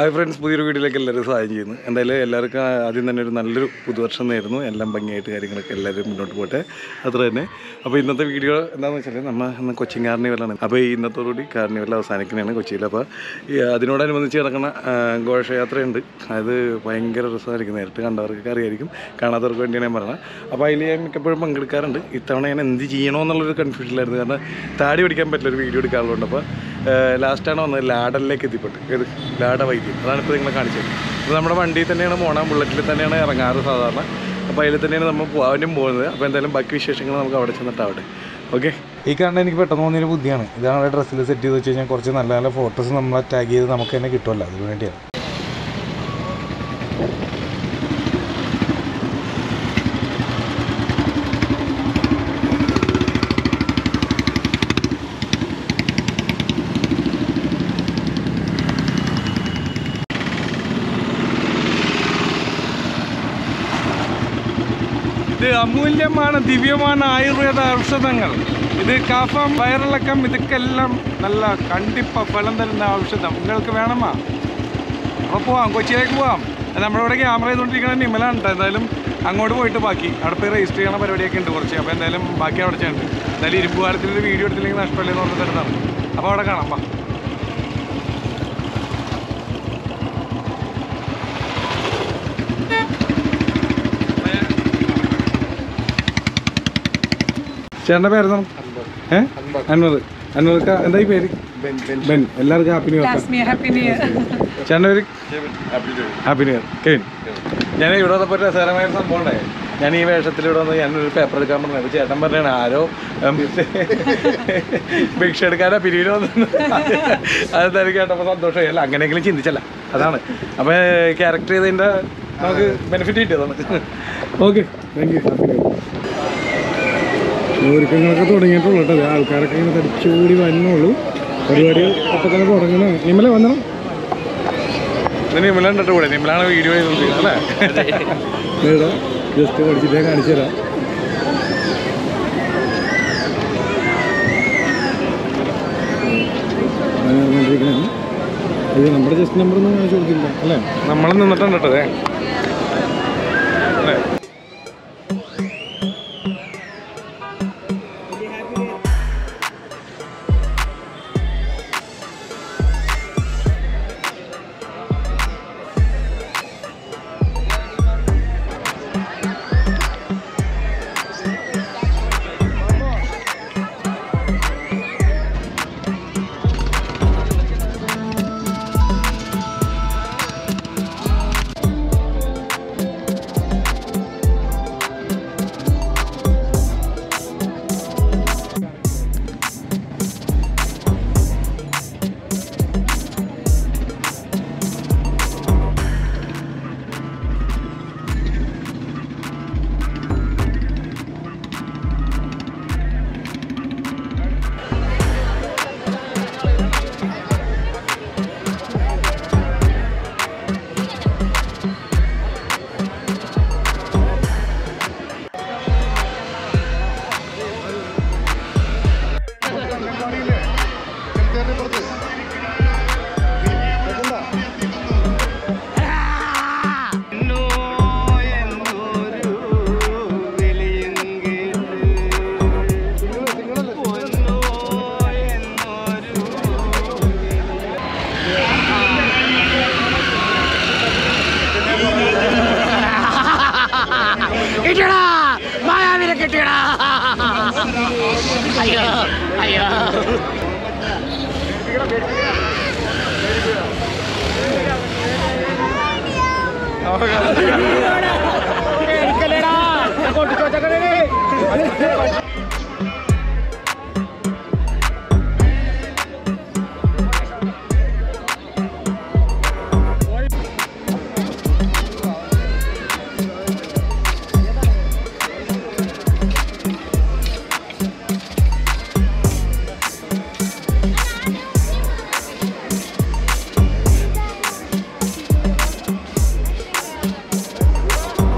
Hi friends പുതിയൊരു വീഡിയോയിലേക്ക് എല്ലാവരും സഹായം ചെയ്യുന്നു എന്തായാലും എല്ലാവർക്കും ആദ്യം തന്നെ ഒരു നല്ലൊരു പുതുവർഷം നേരുന്നു എല്ലാം ഭംഗിയായിട്ട് കാര്യങ്ങളൊക്കെ എല്ലാവരും മുന്നോട്ട് പോട്ടെ അത്ര തന്നെ അപ്പോൾ ഇന്നത്തെ വീഡിയോ എന്താണെന്ന് വെച്ചാൽ നമ്മൾ ഇന്ന് കൊച്ചിൻ കാർണിവലാണ് അപ്പോൾ ഈ ഇന്നത്തോടുകൂടി കാർണിവൽ അവസാനിക്കുന്നതാണ് കൊച്ചിയിൽ അപ്പോൾ ഈ അതിനോടനുബന്ധിച്ച് നടക്കുന്ന ആ, ഘോഷയാത്രയുണ്ട് അത് ഭയങ്കര രസമായിരിക്കും നേരിട്ട് കണ്ടവർക്കൊക്കെ അറിയായിരിക്കും കാണാത്തവർക്ക് വേണ്ടിയാണ് ഞാൻ പറഞ്ഞത് അപ്പോൾ അതിൽ ഞാൻ മിക്കപ്പോഴും പങ്കെടുക്കാറുണ്ട് ഇത്തവണ ഞാൻ എന്ത് ചെയ്യണമെന്നുള്ളൊരു കൺഫ്യൂഷനിലായിരുന്നു കാരണം താടി പിടിക്കാൻ പറ്റില്ല ഒരു വീഡിയോ എടുക്കാറുണ്ട് അപ്പോൾ ലാസ്റ്റാണ് വന്നത് ലാഡലിലേക്ക് എത്തിപ്പെട്ടു ഏത് ലാഡ വൈദ്യം അതാണ് ഇപ്പോൾ നിങ്ങളെ കാണിച്ചത് അപ്പോൾ നമ്മുടെ വണ്ടിയിൽ തന്നെയാണ് പോകണം ബുള്ളറ്റിൽ തന്നെയാണ് ഇറങ്ങാറ് സാധാരണ അപ്പോൾ അതിൽ തന്നെയാണ് നമ്മൾ പോകാനും പോകുന്നത് അപ്പോൾ എന്തായാലും ബാക്കി വിശേഷങ്ങൾ നമുക്ക് അവിടെ ചെന്നിട്ടാവട്ടെ ഓക്കെ ഈ കാണുന്ന എനിക്ക് പെട്ടെന്ന് തോന്നിയൊരു ബുദ്ധിയാണ് ഇതാണ് ഡ്രസ്സിൽ സെറ്റ് ചെയ്ത് വെച്ച് കഴിഞ്ഞാൽ കുറച്ച് നല്ല നല്ല ഫോട്ടോസ് നമ്മളെ ടാഗ് ചെയ്ത് നമുക്ക് തന്നെ കിട്ടുമല്ലോ അതിന് വേണ്ടിയാണ് ഇത് അമൂല്യമാണ് ദിവ്യമാണ് ആയുർവേദ ഔഷധങ്ങൾ ഇത് കഫം വയറിളക്കം ഇതൊക്കെല്ലാം നല്ല കണ്ടിപ്പ ഫലം തരുന്ന ഔഷധം നിങ്ങൾക്ക് വേണമാ അപ്പോൾ പോവാം കൊച്ചിയിലേക്ക് പോവാം നമ്മുടെ ഇവിടെ ക്യാമറ ചെയ്തുകൊണ്ടിരിക്കുന്ന നിമലാണ് കേട്ടോ എന്തായാലും അങ്ങോട്ട് പോയിട്ട് ബാക്കി അവിടെ പോയി രജിസ്റ്റർ ചെയ്യണ പരിപാടിയൊക്കെ ഉണ്ട് കുറച്ച് അപ്പോൾ എന്തായാലും ബാക്കി അവിടെ ചെയ്യുന്നുണ്ട് എന്തായാലും ഇരുമ്പ് കാലത്തിലൊരു വീഡിയോ എടുത്തില്ലെങ്കിൽ നഷ്ടമല്ലെന്ന് പറഞ്ഞ തരുന്നതാണ് അപ്പോൾ അവിടെ കാണാം വാ ചേട്ടൻ്റെ പേരെന്താ ഏ അൻവർ അൻവർക്ക എന്താ ഈ പേര് ബെൻ എല്ലാവർക്കും happy new year Last me a happy new year. ചേട്ടൻ്റെ പേര് ഹാപ്പി ന്യൂ ഇയർ കെവിൻ ഞാൻ ഇവിടെ വന്നപ്പോൾ ഒരു രസകരമായ ഒരു സംഭവം ഉണ്ടായി ഞാൻ ഈ വേഷത്തിൽ ഇവിടെ വന്ന് ഞാനൊരു പേപ്പർ എടുക്കാൻ പറഞ്ഞു അപ്പോൾ ചേട്ടൻ പറഞ്ഞാണ് ആരോ ഉം, ഭിക്ഷ എടുക്കാനാ പിരിവിന് വന്നു അത് എനിക്ക് കേട്ടപ്പോൾ സന്തോഷമായി അല്ല അങ്ങനെയെങ്കിലും ചിന്തിച്ചല്ല അതാണ് അപ്പോൾ ക്യാരക്ടർ ചെയ്തതിൻ്റെ നമുക്ക് ബെനിഫിറ്റ് കിട്ടിയതാണ് okay thank you happy new ഒരുക്കങ്ങളൊക്കെ തുടങ്ങിയിട്ടുള്ളൂ കേട്ടോ ദേ ആൾക്കാരൊക്കെ ഇങ്ങനെ തടിച്ചുകൂടി വരുന്നുള്ളൂ പരിപാടികൾ അപ്പം തന്നെ തുടങ്ങണ നിമല വന്നോ നിമല ഉണ്ടോ കൂടെ നിമലാണ് വീഡിയോ ചെയ്തോണ്ടിരിക്കുന്നത് അല്ലേ ഇവിടെ ജസ്റ്റ് പഠിച്ചിട്ട് ഞാൻ കാണിച്ചു തരാം അങ്ങനെ നടന്നുകൊണ്ടിരിക്കണതാണ്. ഇത് നമ്മുടെ ജസ്റ്റ് നമ്പർ ഒന്നും കാണിച്ചു കൊടുക്കില്ല അല്ലേ നമ്മൾ നിന്നിട്ടുണ്ട് കേട്ടോ ദേ. അല്ലേ കിട്ടിയടാ മായാവിനെ കിട്ടിയടാ അയ്യോ അയ്യോ ആ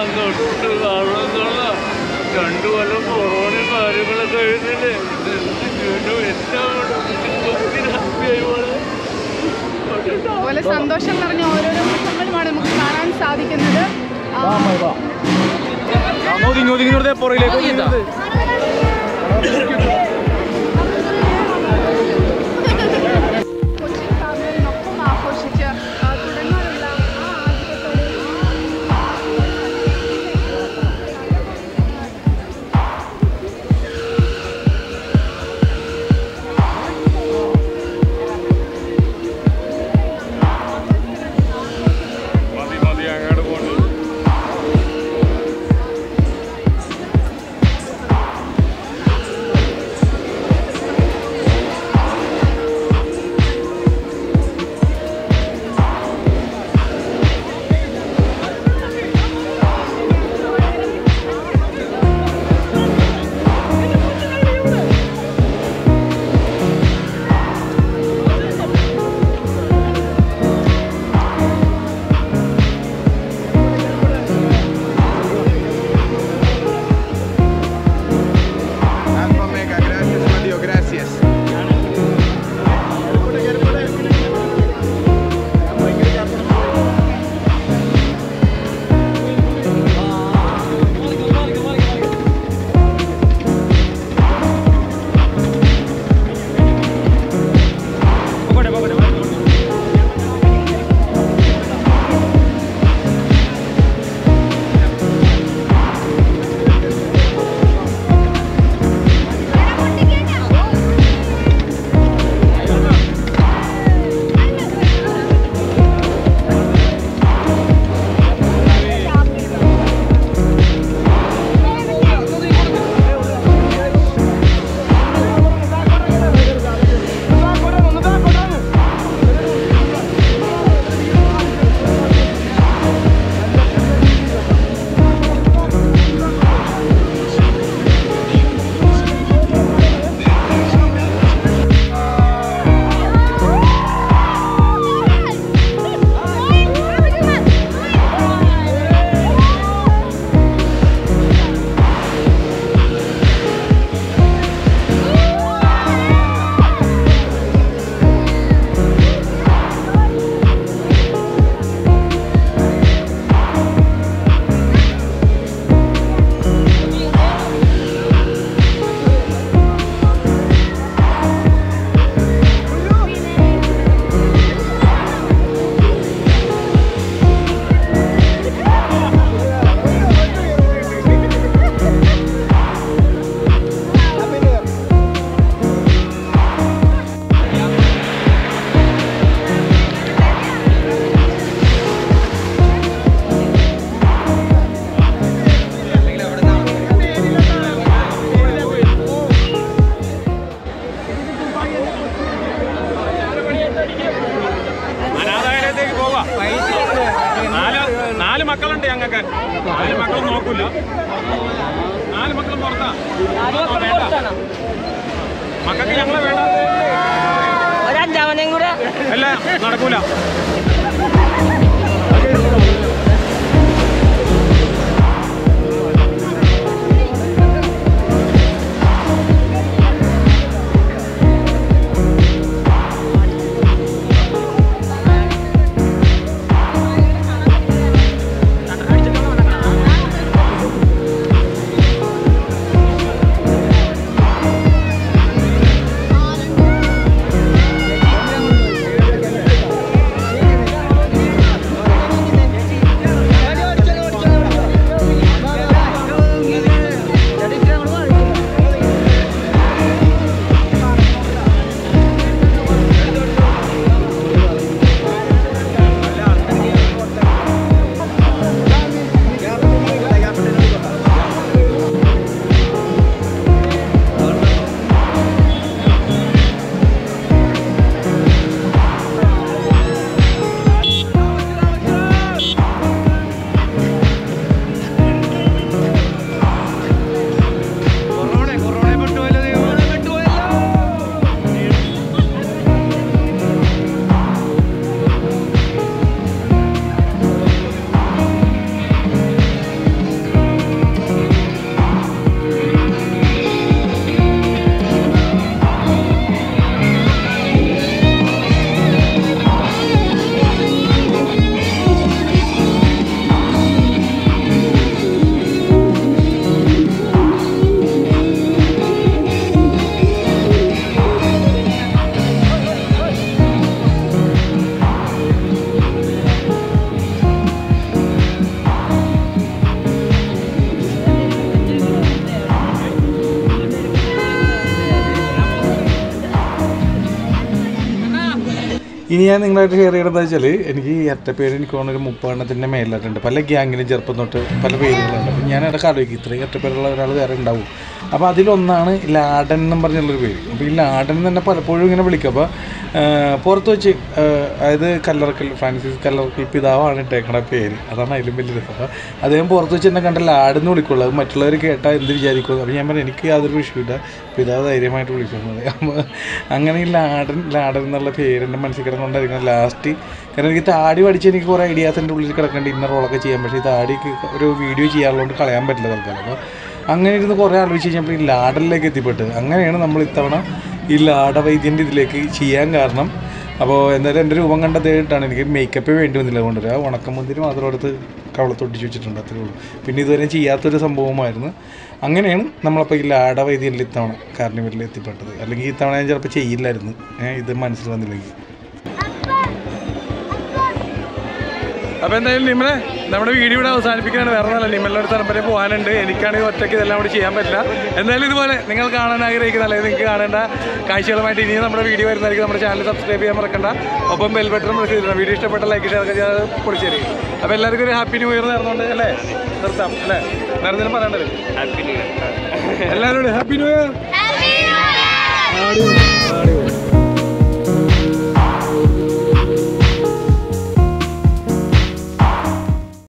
തൊട്ട് കാണുന്നുള്ള രണ്ടു കൊല്ലം കൊറോണ കാര്യങ്ങളൊക്കെ എഴുതില്ലേ വീണ്ടും എല്ലാം ഹാപ്പിയായി പോലെ അതുപോലെ സന്തോഷം നിറഞ്ഞ ഓരോരോ മുഖങ്ങളുമാണ് നമുക്ക് കാണാൻ സാധിക്കുന്നത് ആ, കൊച്ചിൻ ഫാമിലിനൊപ്പം ആഘോഷിച്ച് ആ, തുടങ്ങാനുള്ള ആ ആഗ്രഹത്തോടെ മതി മതി അങ്ങോട്ട് പോകണ്ട Alfa Mega, gracias Mario, gracias. അനാഥാലയത്തേക്ക് പോവാ നാല് നാല് മക്കളുണ്ട് ഞങ്ങൾക്ക് നാല് മക്കളും നോക്കൂല നാല് മക്കളും പുറത്താ വേണ്ട മക്കൾക്ക് ഞങ്ങളെ വേണ്ട ഒരഞ്ചാമനെയും കൂടെ അല്ല നടക്കൂല ആ ഇനി ഞാൻ നിങ്ങളായിട്ട് ഷെയർ ചെയ്യണമെന്ന് വെച്ചാൽ എനിക്ക് ഈ ഇരട്ടപ്പേര് എനിക്ക് തോന്നുന്നു ഒരു മുപ്പെണ്ണത്തിൻ്റെ മേലിലായിട്ടുണ്ട് പല ഗ്യാങ്ങിലും ചെറുപ്പം തൊട്ട് പല പേരുകളുണ്ട് അപ്പം ഞാൻ ഇടയ്ക്ക് ആലോചിക്കും ഇത്രയും ഇരട്ടപ്പേരുള്ള ഒരാൾ വേറെ ഉണ്ടാവും അപ്പോൾ അതിലൊന്നാണ് ലാഡൻ എന്നും പറഞ്ഞുള്ളൊരു പേര് അപ്പോൾ ഈ ലാഡൻ എന്ന് തന്നെ പലപ്പോഴും ഇങ്ങനെ വിളിക്കും അപ്പോൾ പുറത്ത് വെച്ച് ആ, അതായത് കല്ലറക്കൽ ഫ്രാൻസിസ് കല്ലറക്കൽ പിതാവാണ് ഇട്ടേക്കണ പേര് അതാണ് അതിലും വലിയ രസം അപ്പോൾ അദ്ദേഹം പുറത്ത് വെച്ച് എന്നെ കണ്ട ലാഡെന്ന് വിളിക്കുള്ളൂ അത് മറ്റുള്ളവർ കേട്ടാൽ എന്ത് വിചാരിക്കും അപ്പോൾ ഞാൻ പറഞ്ഞു എനിക്ക് യാതൊരു വിഷയമില്ല പിതാവ് ധൈര്യമായിട്ട് വിളിക്കുന്നത് അപ്പോൾ അങ്ങനെ ഈ ലാഡൻ ലാഡൻ എന്നുള്ള പേര് എൻ്റെ മനസ്സിൽ കിടന്നുകൊണ്ടായിരിക്കണം ലാസ്റ്റ് കാരണം എനിക്ക് താടി പഠിച്ച് എനിക്ക് കുറേ ഐഡിയാസിൻ്റെ ഉള്ളിൽ കിടക്കേണ്ട ഇന്ന റോളൊക്കെ ചെയ്യാൻ പക്ഷേ ഈ താടിക്ക് ഒരു വീഡിയോ ചെയ്യാറുള്ളതുകൊണ്ട് കളയാൻ പറ്റില്ല തൽക്കാലം അപ്പോൾ അങ്ങനെ ഇരുന്ന് കുറേ ആലോചിച്ച് കഴിഞ്ഞപ്പോൾ ഈ ലാഡനിലേക്ക് എത്തിപ്പെട്ട് അങ്ങനെയാണ് നമ്മൾ ഇത്തവണ ഈ ലാഡവൈദ്യൻ്റെ ഇതിലേക്ക് ചെയ്യാൻ കാരണം അപ്പോൾ എന്തായാലും എൻ്റെ രൂപം കണ്ട ദേഹിട്ടാണ് എനിക്ക് മേക്കപ്പ് വേണ്ടി വന്നില്ല അതുകൊണ്ട് ആ ഉണക്കമുന്തിരി മാത്രം എടുത്ത് കവളത്തൊട്ടിച്ച് വെച്ചിട്ടുണ്ട് അത്രേ ഉള്ളൂ പിന്നെ ഇതുവരെ ചെയ്യാത്തൊരു സംഭവമായിരുന്നു അങ്ങനെയാണ് നമ്മളപ്പോൾ ഈ ലാഡവൈദ്യനിൽ ഇത്തവണ കാർണിവലിൽ എത്തിപ്പെട്ടത് അല്ലെങ്കിൽ ഇത്തവണ ഞാൻ ചിലപ്പോൾ ചെയ്യില്ലായിരുന്നു ഏഹ് ഇത് മനസ്സിൽ വന്നില്ലെങ്കിൽ അപ്പോൾ എന്തായാലും നിമ്മലെ നമ്മുടെ വീഡിയോ ഇവിടെ അവസാനിപ്പിക്കുകയാണ് വേറെ നല്ല നിമ്മലിൻ്റെ ഒരു സ്ഥലം വരെ പോകാനുണ്ട് എനിക്കാണെങ്കിൽ ഒറ്റയ്ക്ക് ഇതെല്ലാം കൂടി ചെയ്യാൻ പറ്റില്ല എന്തായാലും ഇതുപോലെ നിങ്ങൾ കാണാൻ ആഗ്രഹിക്കുന്ന അല്ലെങ്കിൽ നിങ്ങൾക്ക് കാണേണ്ട കാഴ്ചകളുമായിട്ട് ഇനിയും നമ്മുടെ വീഡിയോ വരുന്നതായിരിക്കും നമ്മുടെ ചാനൽ സബ്സ്ക്രൈബ് ചെയ്യാൻ മറക്കണ്ട ഒപ്പം ബെൽ ബട്ടൺ പ്രസ് ചെയ്തിട്ടുണ്ട് വീഡിയോ ഇഷ്ടപ്പെട്ട ലൈക്ക് ഷെയർ ഒക്കെ ചെയ്ത് പൊളിച്ചേരി അപ്പോൾ എല്ലാവർക്കും ഒരു ഹാപ്പി ന്യൂ ഇയർ നേർന്നുകൊണ്ട് അല്ലേ നിർത്താം അല്ലേ വേറെ എന്തെങ്കിലും പറയേണ്ടത് ഹാപ്പി ന്യൂ ഇയർ എല്ലാവരോടും happy new year Happy New Year!